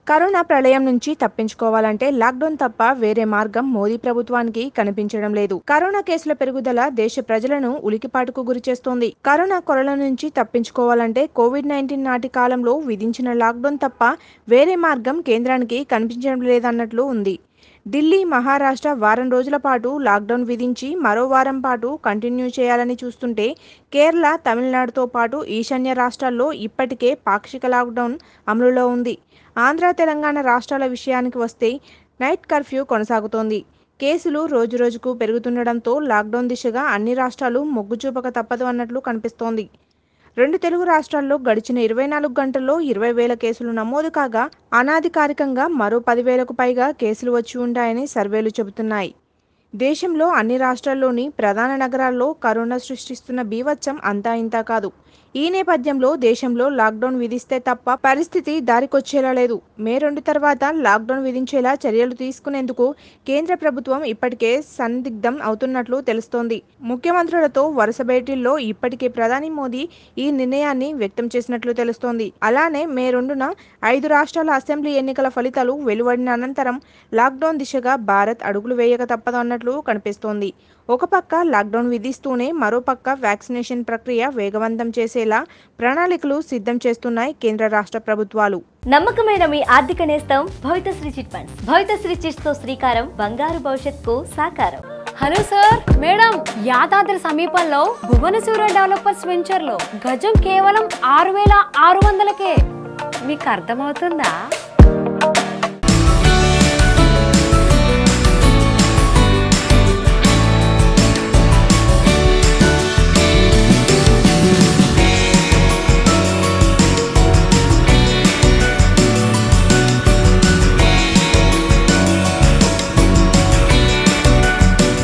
corona ప్రళయం నుంచి తప్పించుకోవాలంటే లాక్డౌన్ తప్ప వేరే మార్గం మోదీ ప్రభుత్వానికి కనిపించడం లేదు కరోనా కేసుల పెరుగుదల దేశ ప్రజలను ఉలికిపాటుకు గురిచేస్తోంది కరోనా కొరల నుంచి తప్పించుకోవాలంటే కోవిడ్ నైన్టీన్ నాటి కాలంలో విధించిన లాక్డౌన్ తప్ప వేరే మార్గం కేంద్రానికి కనిపించడం లేదన్నట్లు ఉంది ఢిల్లీ మహారాష్ట్ర వారం రోజుల పాటు లాక్డౌన్ విధించి మరో వారం పాటు కంటిన్యూ చేయాలని చూస్తుంటే కేరళ తమిళనాడుతో పాటు ఈశాన్య రాష్ట్రాల్లో ఇప్పటికే పాక్షిక లాక్డౌన్ అమలులో ఉంది ఆంధ్ర తెలంగాణ రాష్ట్రాల విషయానికి వస్తే నైట్ కర్ఫ్యూ కొనసాగుతోంది కేసులు రోజురోజుకు పెరుగుతుండడంతో లాక్డౌన్ దిశగా అన్ని రాష్ట్రాలు మొగ్గు చూపక తప్పదు అన్నట్లు కనిపిస్తోంది రెండు తెలుగు రాష్ట్రాల్లో గడిచిన ఇరవై నాలుగు గంటల్లో ఇరవై వేల కేసులు నమోదు కాగా అనాధికారికంగా మరో పదివేలకు పైగా కేసులు వచ్చి ఉంటాయని సర్వేలు చెబుతున్నాయి దేశంలో అన్ని రాష్ట్రాల్లోని ప్రధాన నగరాల్లో కరోనా సృష్టిస్తున్న బీభత్సం అంతా ఇంతా కాదు ఈ నేపథ్యంలో దేశంలో లాక్డౌన్ విధిస్తే తప్ప పరిస్థితి దారికొచ్చేలా లేదు మే రెండు తర్వాత లాక్డౌన్ విధించేలా చర్యలు తీసుకునేందుకు కేంద్ర ప్రభుత్వం ఇప్పటికే సందిగ్ధం అవుతున్నట్లు తెలుస్తోంది ముఖ్యమంత్రులతో వరుస భేటీల్లో ఇప్పటికే ప్రధాని మోదీ ఈ నిర్ణయాన్ని వ్యక్తం చేసినట్లు తెలుస్తోంది అలానే మే రెండున ఐదు రాష్ట్రాల అసెంబ్లీ ఎన్నికల ఫలితాలు వెలువడిన అనంతరం లాక్డౌన్ దిశగా భారత్ అడుగులు వేయక తప్పదు అన్నట్లు కనిపిస్తోంది ఒక పక్క లాక్డౌన్ విధిస్తూనే మరోపక్క వ్యాక్సినేషన్ ప్రక్రియ వేగవంతం చేసేలా ప్రణాళికలు సిద్ధం చేస్తున్నాయి కేంద్ర రాష్ట్ర ప్రభుత్వాలు నమ్మకమైన మీ ఆర్థిక నేస్తం Bhavithasri chit funds Bhavithasri chits తో శ్రీకారం బంగారు భవిష్యత్తుకు సాకారం హలో సార్ మేడం యాదాద్రి సమీపంలో భువనసూర డెవలపర్స్ వెంచర్ లో గజం కేవలం ఆరు వేల ఆరు వందలకే మీకు అర్థమవుతుందా